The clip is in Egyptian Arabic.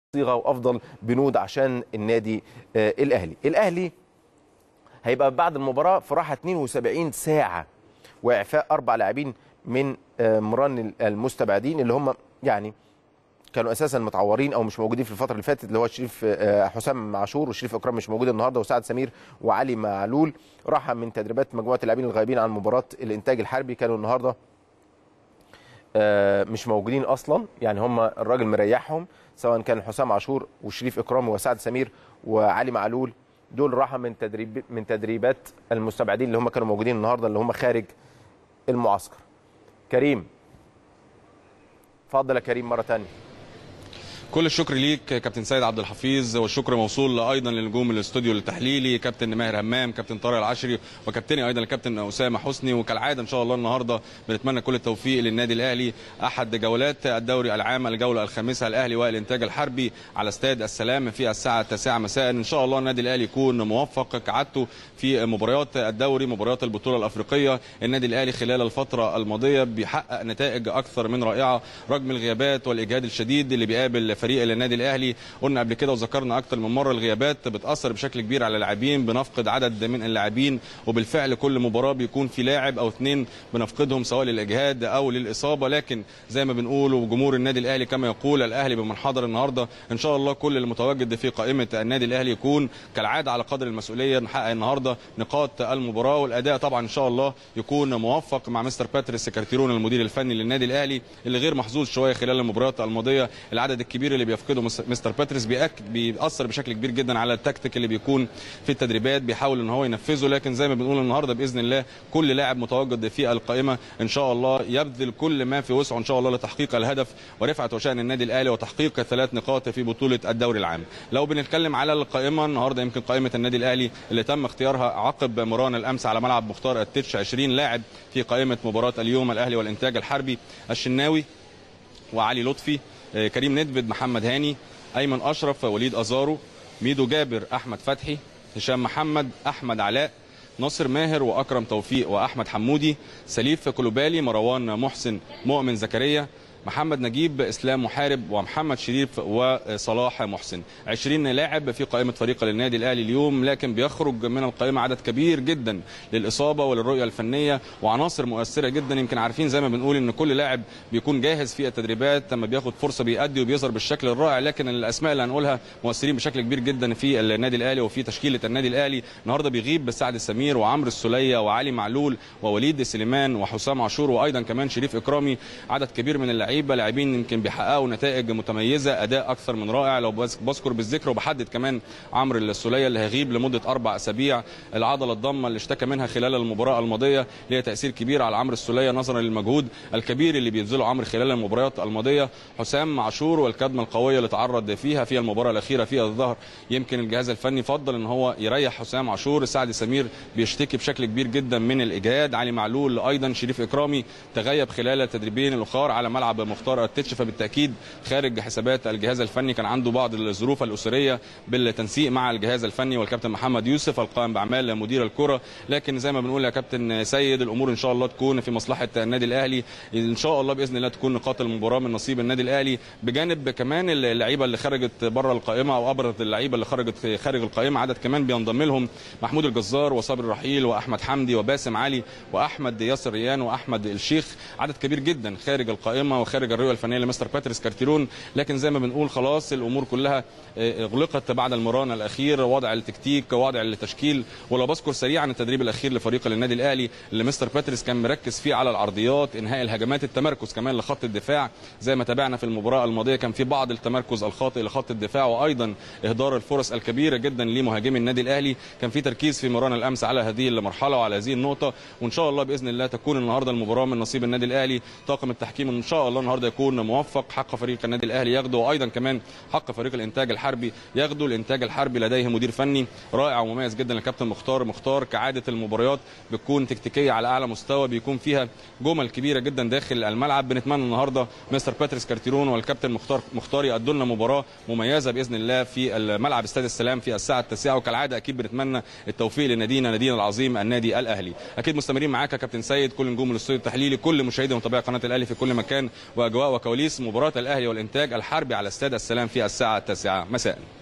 صيغه وافضل بنود عشان النادي آه، الاهلي الاهلي هيبقى بعد المباراه في راحه 72 ساعه واعفاء اربع لاعبين من آه، مران المستبعدين اللي هم يعني كانوا اساسا متعورين او مش موجودين في الفتره اللي فاتت اللي هو شريف آه، حسام عاشور وشريف اكرام مش موجود النهارده وسعد سمير وعلي معلول راحه من تدريبات مجموعه اللاعبين الغايبين عن مباراه الانتاج الحربي كانوا النهارده آه، مش موجودين اصلا يعني هم الراجل مريحهم سواء كان حسام عاشور وشريف اكرام وسعد سمير وعلي معلول دول راحه من تدريب من تدريبات المستبعدين اللي هم كانوا موجودين النهارده اللي هم خارج المعسكر كريم اتفضل يا كريم مره ثانيه كل الشكر ليك كابتن سيد عبد الحفيظ والشكر موصول ايضا لنجوم الاستوديو التحليلي كابتن ماهر همام كابتن طارق العشري وكابتني ايضا الكابتن اسامه حسني وكالعاده ان شاء الله النهارده بنتمنى كل التوفيق للنادي الاهلي احد جولات الدوري العام الجوله الخامسه الاهلي والانتاج الحربي على استاد السلام في الساعه 9 مساء ان شاء الله النادي الاهلي يكون موفق كعادته في مباريات الدوري مباريات البطوله الافريقيه النادي الاهلي خلال الفتره الماضيه بيحقق نتائج اكثر من رائعه رغم الغيابات والاجهاد الشديد اللي بيقابل فريق النادي الاهلي قلنا قبل كده وذكرنا اكثر من مره الغيابات بتاثر بشكل كبير على اللاعبين بنفقد عدد من اللاعبين وبالفعل كل مباراه بيكون في لاعب او اثنين بنفقدهم سواء للاجهاد او للاصابه لكن زي ما بنقول وجمهور النادي الاهلي كما يقول الاهلي بمن حضر النهارده ان شاء الله كل المتواجد في قائمه النادي الاهلي يكون كالعاده على قدر المسؤوليه نحقق النهارده نقاط المباراه والاداء طبعا ان شاء الله يكون موفق مع مستر باتريس كارتيرون المدير الفني للنادي الاهلي اللي غير محظوظ شويه خلال المباريات الماضيه العدد الكبير اللي بيفقده مس- مستر باتريس بيأك بيأثر بشكل كبير جدا على التكتيك اللي بيكون في التدريبات بيحاول ان هو ينفذه لكن زي ما بنقول النهارده باذن الله كل لاعب متواجد في القائمه ان شاء الله يبذل كل ما في وسعه ان شاء الله لتحقيق الهدف ورفعه وشان النادي الاهلي وتحقيق ثلاث نقاط في بطوله الدوري العام لو بنتكلم على القائمه النهارده يمكن قائمه النادي الاهلي اللي تم اختيارها عقب مران الامس على ملعب مختار التتش 20 لاعب في قائمه مباراه اليوم الاهلي والانتاج الحربي الشناوي وعلي لطفي آه، كريم ندبد محمد هاني ايمن اشرف وليد ازارو ميدو جابر احمد فتحي هشام محمد احمد علاء ناصر ماهر واكرم توفيق واحمد حمودي سليف كلوبالي مروان محسن مؤمن زكريا محمد نجيب اسلام محارب ومحمد شريف وصلاح محسن 20 لاعب في قائمه فريق النادي الاهلي اليوم لكن بيخرج من القائمه عدد كبير جدا للاصابه وللرؤيه الفنيه وعناصر مؤثره جدا يمكن عارفين زي ما بنقول ان كل لاعب بيكون جاهز في التدريبات لما بياخد فرصه بيأدي وبيظهر بالشكل الرائع لكن الاسماء اللي هنقولها مؤثرين بشكل كبير جدا في النادي الاهلي وفي تشكيله النادي الاهلي النهارده بيغيب سعد السمير وعمرو السوليه وعلي معلول ووليد سليمان وحسام عاشور وايضا كمان شريف اكرامي عدد كبير من اللعيبه لاعبين يمكن بيحققوا نتائج متميزه اداء اكثر من رائع لو بس- بذكر بالذكر وبحدد كمان عمرو السوليه اللي هيغيب لمده اربع اسابيع العضله الضمه اللي اشتكى منها خلال المباراه الماضيه ليها تاثير كبير على عمرو السوليه نظرا للمجهود الكبير اللي بيبذله عمرو خلال المباريات الماضيه حسام عاشور والكدمه القويه اللي تعرض فيها في المباراه الاخيره في الظهر يمكن الجهاز الفني فضل ان هو يريح حسام عاشور سعد سمير بيشتكي بشكل كبير جدا من الاجهاد علي معلول ايضا شريف اكرامي تغيب خلال التدريبين الاخر على ملعب مختار التتش فبالتاكيد خارج حسابات الجهاز الفني كان عنده بعض الظروف الاسريه بالتنسيق مع الجهاز الفني والكابتن محمد يوسف القائم باعمال مدير الكره لكن زي ما بنقول يا كابتن سيد الامور ان شاء الله تكون في مصلحه النادي الاهلي ان شاء الله باذن الله تكون نقاط المباراه من نصيب النادي الاهلي بجانب كمان اللعيبه اللي خرجت بره القائمه او ابرز اللعيبه اللي خرجت خارج القائمه عدد كمان بينضم لهم محمود الجزار وصابر رحيل واحمد حمدي وباسم علي واحمد ياسر ريان واحمد الشيخ عدد كبير جدا خارج القائمه وخارج الرؤيه الفنيه لمستر باتريس كارتيرون لكن زي ما بنقول خلاص الامور كلها آه، اغلقت بعد المران الاخير وضع التكتيك وضع التشكيل ولو بذكر سريعا التدريب الاخير لفريق النادي الاهلي اللي مستر باتريس كان مركز فيه على العرضيات انهاء الهجمات التمركز كمان لخط الدفاع زي ما تابعنا في المباراه الماضيه كان في بعض التمركز الخاطئ لخط الدفاع وايضا اهدار الفرص الكبيره جدا لمهاجمي النادي الاهلي كان في تركيز في مران الامس على هذه المرحله وعلى هذه النقطه وان شاء الله باذن الله تكون النهارده المباراه من نصيب النادي الاهلي طاقم التحكيم ان شاء الله النهارده يكون موفق حق فريق النادي الاهلي ياخده وايضا كمان حق فريق الانتاج الحربي ياخده الانتاج الحربي لديه مدير فني رائع ومميز جدا الكابتن مختار مختار كعاده المباريات بتكون تكتيكيه على اعلى مستوى بيكون فيها جمل كبيره جدا داخل الملعب بنتمنى النهارده مستر باتريس كارتيرون والكابتن مختار مختار يقدوا لنا مباراه مميزه باذن الله في الملعب استاد السلام في الساعه التاسعه وكالعاده اكيد بنتمنى التوفيق لنادينا نادينا العظيم النادي الاهلي اكيد مستمرين معاك يا كابتن سيد كل نجوم الاستوديو التحليلي كل مشاهدي ومتابعي قناه الاهلي في كل مكان واجواء وكواليس مباراه الاهلي والانتاج الحربي على استاد السلام في الساعه التاسعه مساء